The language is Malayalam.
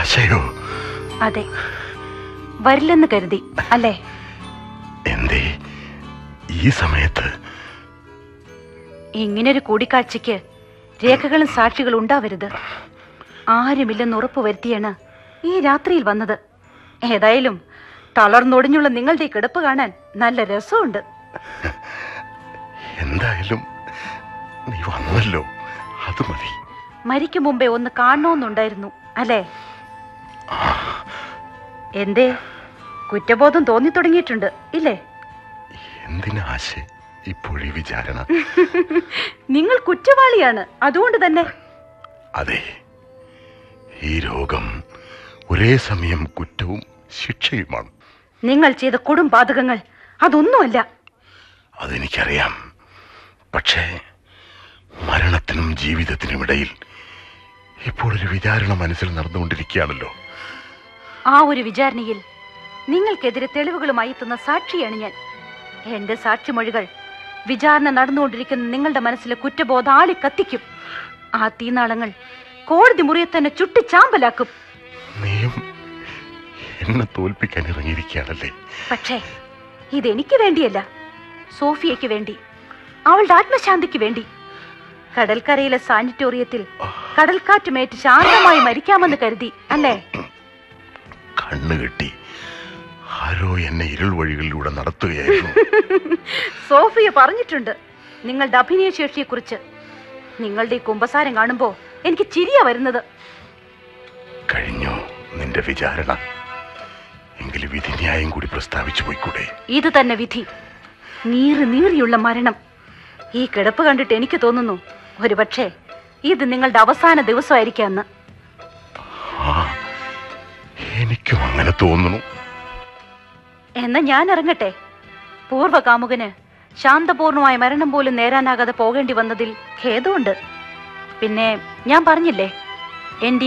ആശയോ അതെ വരില്ലെന്ന് കരുതി അല്ലേ എന്തേ ഈ സമയത്ത് ഇങ്ങനൊരു കൂടിക്കാഴ്ചയ്ക്ക് രേഖകളും സാക്ഷികളും ഉണ്ടാവരുത് ആരുമില്ലെന്ന് ഉറപ്പ് വരുത്തിയാണ് ഈ രാത്രിയിൽ വന്നത് ഏതായാലും തളർന്നൊടിഞ്ഞുള്ള നിങ്ങളുടെ ഈ കിടപ്പ് കാണാൻ നല്ല രസമുണ്ട് എന്തായാലും നീ വന്നല്ലോ അത് മതി മരിക്കും മുമ്പേ ഒന്ന് കാണണമെന്നുണ്ടായിരുന്നു അല്ലേ എന്തേ കുറ്റബോധം തോന്നി തുടങ്ങിയിട്ടുണ്ട് ഇല്ലേ എന്തിനാ ആശ ഇപ്പോഴീ വിചാരണ നിങ്ങൾ കുറ്റവാളിയാണ് അതുകൊണ്ട് തന്നെ അതെ ഈ രോഗം ഒരേ സമയം കുറ്റവും ശിക്ഷയുമാണ് നിങ്ങൾ ചെയ്ത കൊടും പാതകങ്ങൾ അതൊന്നുമല്ല അതെനിക്കറിയാം പക്ഷേ മരണത്തിനും ജീവിതത്തിനും ഇടയിൽ ഇപ്പോൾ ഒരു വിചാരണ മനസ്സിൽ നടന്നുകൊണ്ടിരിക്കുകയാണല്ലോ ആ ഒരു വിചാരണയിൽ നിങ്ങൾക്കെതിരെ തെളിവുകളുമായി എത്തുന്ന സാക്ഷിയാണ് ഞാൻ എന്റെ സാക്ഷിമൊഴികൾ വിചാരണ നടന്നുകൊണ്ടിരിക്കുന്ന നിങ്ങളുടെ മനസ്സിലെ കുറ്റബോധം ആളി കത്തിക്കും ആ തീനാളങ്ങൾ കോടതി മുറിയെ തന്നെ ചുട്ടി ചാമ്പലാക്കും നീയും എന്നെ തോൽപ്പിക്കാൻ ഇറങ്ങിയിരിക്കുകയാണല്ലേ പക്ഷേ ഇതെനിക്ക് വേണ്ടിയല്ല സോഫിയയ്ക്ക് വേണ്ടി അവളുടെ ആത്മശാന്തിക്ക് വേണ്ടി കടൽക്കരയിലെ സാനിറ്റോറിയത്തിൽ കടൽക്കാറ്റുമേറ്റ് ശാന്തമായി മരിക്കാമെന്ന് കരുതി അല്ലേ കണ്ണു കെട്ടി ആരോ എന്നെ ഇരുൾ വഴികളിലൂടെ നടത്തുകയായിരുന്നു സോഫിയ പറഞ്ഞിട്ടുണ്ട് നിങ്ങളുടെ അഭിനയശേഷിയെ കുറിച്ച് നിങ്ങളുടെ ഈ കുമ്പസാരം കാണുമ്പോ എനിക്ക് ചിരിയാ വരുന്നത് കഴിഞ്ഞു നിന്റെ വിചാരണ എങ്കിൽ വിധിന്യായം കൂടി പ്രസ്താവിച്ചു പോയിക്കൂടെ ഇത് തന്നെ വിധി നീറി നീറിയുള്ള മരണം ഈ കിടപ്പ് കണ്ടിട്ട് എനിക്ക് തോന്നുന്നു ഒരുപക്ഷെ ഇത് നിങ്ങളുടെ അവസാന ദിവസമായിരിക്കാന്ന് ആ എനിക്കും അങ്ങനെ തോന്നുന്നു എന്നാ ഞാൻ ഇറങ്ങട്ടെ പൂർവ്വകാമുകന് ശാന്തപൂർണമായ മരണം പോലും നേരാനാകാതെ പോകേണ്ടി വന്നതിൽ ഖേദമുണ്ട് പിന്നെ ഞാൻ പറഞ്ഞില്ലേ എന്റെ